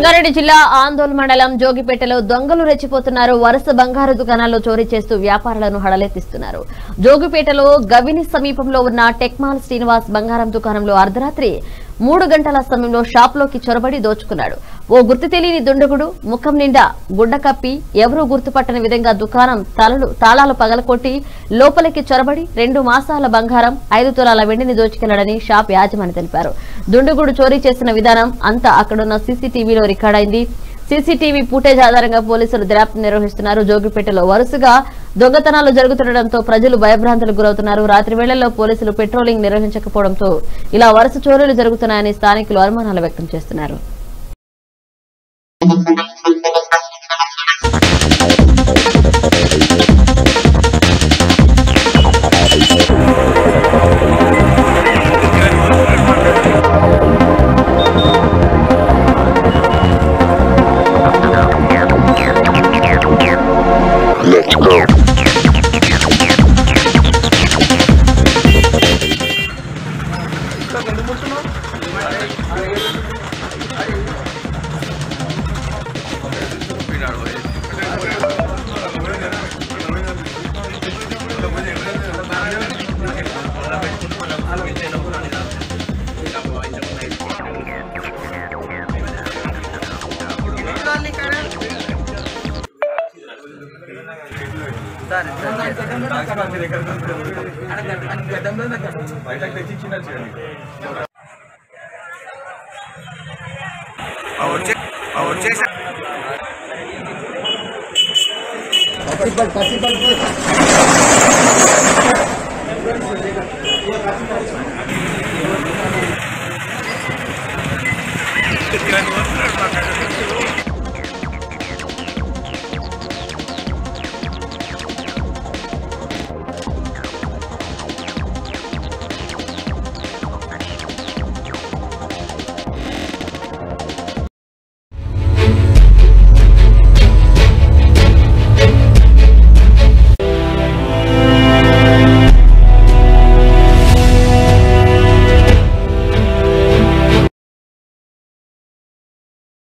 రంగారెడ్డి జిల్లా ఆందోళన మండలం జోగిపేటలో దొంగలు రెచ్చిపోతున్నారు వరుస బంగారు దుకాణాల్లో చోరీ చేస్తూ వ్యాపారులను హడలెత్తిస్తున్నారు జోగిపేటలో గవిని సమీపంలో ఉన్న టెక్మాల్ శ్రీనివాస్ బంగారం దుకాణంలో అర్ధరాత్రి మూడు గంటల సమయంలో షాప్లోకి చొరబడి దోచుకున్నాడు ఓ గుర్తు తెలియని దుండగుడు ముఖం నిండా గుడ్డ కప్పి ఎవరూ గుర్తుపట్టని విధంగా దుకాణం తలలు తాళాలు పగలకొట్టి లోపలికి చొరబడి రెండు మాసాల బంగారం ఐదు తులాల వెండిని దోచుకెళ్లాడని షాప్ యాజమాని తెలిపారు దుండగుడు చోరీ చేసిన విధానం అంతా అక్కడున్న సీసీటీవీలో రికార్డ్ అయింది సీసీటీవీ ఫుటేజ్ ఆధారంగా పోలీసులు దర్యాప్తు నిర్వహిస్తున్నారు జోగిపేటలో వరుసగా దొంగతనాలు జరుగుతుండటంతో ప్రజలు భయభ్రాంతులకు గురవుతున్నారు రాత్రి వేళల్లో పోలీసులు పెట్రోలింగ్ నిర్వహించకపోవడంతో ఇలా వరుస చోరీలు జరుగుతున్నాయని స్థానికులు అనుమానాలు వ్యక్తం చేస్తున్నారు Let's go. Gracias.